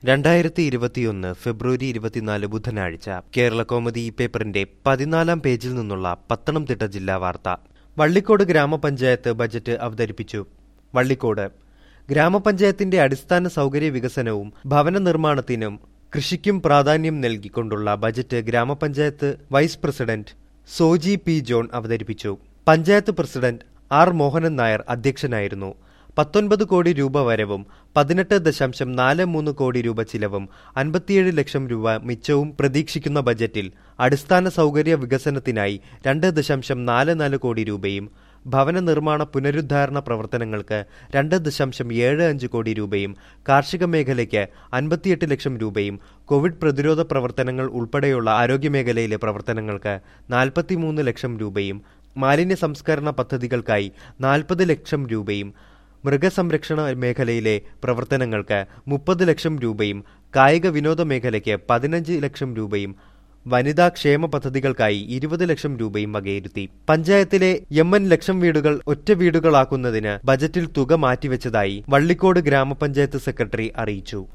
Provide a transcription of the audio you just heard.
രണ്ടായിരത്തി ഇരുപത്തിയൊന്ന് ഫെബ്രുവരി ഇരുപത്തിനാല് ബുധനാഴ്ച കേരള കോമഡി ഈ പേപ്പറിന്റെ പതിനാലാം പേജിൽ നിന്നുള്ള പത്തനംതിട്ട ജില്ലാ വാർത്ത വള്ളിക്കോട് ഗ്രാമപഞ്ചായത്ത് ബജറ്റ് അവതരിപ്പിച്ചു വള്ളിക്കോട് ഗ്രാമപഞ്ചായത്തിന്റെ അടിസ്ഥാന സൗകര്യ വികസനവും ഭവന നിർമ്മാണത്തിനും കൃഷിക്കും പ്രാധാന്യം നൽകിക്കൊണ്ടുള്ള ബജറ്റ് ഗ്രാമപഞ്ചായത്ത് vice president Soji P John അവതരിപ്പിച്ചു പഞ്ചായത്ത് പ്രസിഡന്റ് ആർ മോഹനൻ നായർ അധ്യക്ഷനായിരുന്നു പത്തൊൻപത് കോടി രൂപ വരവും പതിനെട്ട് ദശാംശം നാല് മൂന്ന് കോടി രൂപ ചിലവും അൻപത്തിയേഴ് ലക്ഷം രൂപ മിച്ചവും പ്രതീക്ഷിക്കുന്ന ബജറ്റിൽ അടിസ്ഥാന സൗകര്യ വികസനത്തിനായി രണ്ട് ദശാംശം നാല് നാല് കോടി രൂപയും ഭവന നിർമ്മാണ പുനരുദ്ധാരണ പ്രവർത്തനങ്ങൾക്ക് രണ്ട് ദശാംശം ഏഴ് അഞ്ച് കോടി രൂപയും കാർഷിക മേഖലയ്ക്ക് അൻപത്തിയെട്ട് ലക്ഷം രൂപയും കോവിഡ് പ്രതിരോധ പ്രവർത്തനങ്ങൾ ഉൾപ്പെടെയുള്ള ആരോഗ്യമേഖലയിലെ പ്രവർത്തനങ്ങൾക്ക് നാൽപ്പത്തിമൂന്ന് ലക്ഷം രൂപയും മാലിന്യ സംസ്കരണ പദ്ധതികൾക്കായി നാൽപ്പത് ലക്ഷം രൂപയും മൃഗസംരക്ഷണ മേഖലയിലെ പ്രവർത്തനങ്ങൾക്ക് മുപ്പത് ലക്ഷം രൂപയും കായിക വിനോദ മേഖലയ്ക്ക് പതിനഞ്ച് ലക്ഷം രൂപയും വനിതാ ക്ഷേമ പദ്ധതികൾക്കായി ഇരുപത് ലക്ഷം രൂപയും വകയിരുത്തി പഞ്ചായത്തിലെ എം എൻ ലക്ഷം വീടുകൾ ഒറ്റ വീടുകളാക്കുന്നതിന് ബജറ്റിൽ തുക മാറ്റിവെച്ചതായി വള്ളിക്കോട് ഗ്രാമപഞ്ചായത്ത് സെക്രട്ടറി അറിയിച്ചു